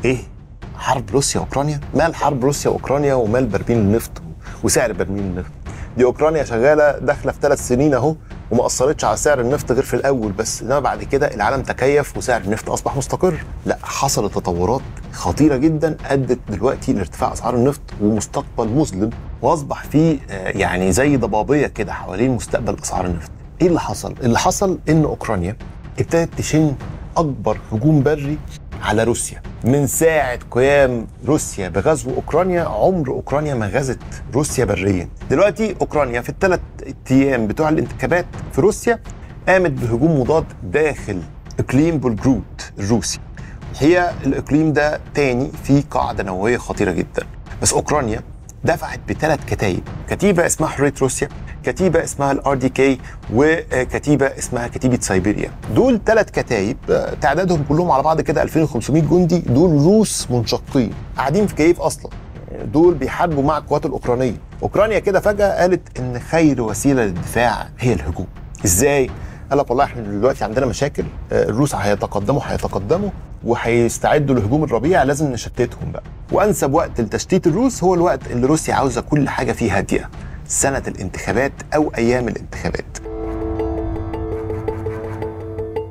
ايه حرب روسيا واوكرانيا مال حرب روسيا واوكرانيا ومال برميل النفط وسعر برميل النفط دي اوكرانيا شغاله داخله في ثلاث سنين اهو وما اثرتش على سعر النفط غير في الاول بس انما بعد كده العالم تكيف وسعر النفط اصبح مستقر لا حصلت تطورات خطيره جدا ادت دلوقتي لارتفاع اسعار النفط ومستقبل مظلم واصبح في آه، يعني زي ضبابيه كده حوالين مستقبل اسعار النفط ايه اللي حصل اللي حصل ان اوكرانيا ابتدت تشن اكبر هجوم بري على روسيا من ساعة قيام روسيا بغزو أوكرانيا عمر أوكرانيا ما غزت روسيا بريا دلوقتي أوكرانيا في الثلاث أيام بتوع الانتخابات في روسيا قامت بهجوم مضاد داخل إقليم بولجرود الروسي هي الإقليم ده تاني فيه قاعدة نووية خطيرة جدا بس أوكرانيا دفعت بثلاث كتايب كتيبة اسمها حرية روسيا كتيبة اسمها الار دي كي وكتيبة اسمها كتيبة سيبيريا دول ثلاث كتايب آه، تعدادهم كلهم على بعض كده 2500 جندي دول روس منشقين قاعدين في كييف اصلا دول بيحاربوا مع القوات الاوكرانيه اوكرانيا كده فجاه قالت ان خير وسيله للدفاع هي الهجوم ازاي قال لك والله احنا دلوقتي عندنا مشاكل آه، الروس هيتقدموا هيتقدموا وهيستعدوا لهجوم الربيع لازم نشتتهم بقى وانسب وقت لتشتيت الروس هو الوقت اللي روسيا عاوزه كل حاجه فيه هاديه سنه الانتخابات او ايام الانتخابات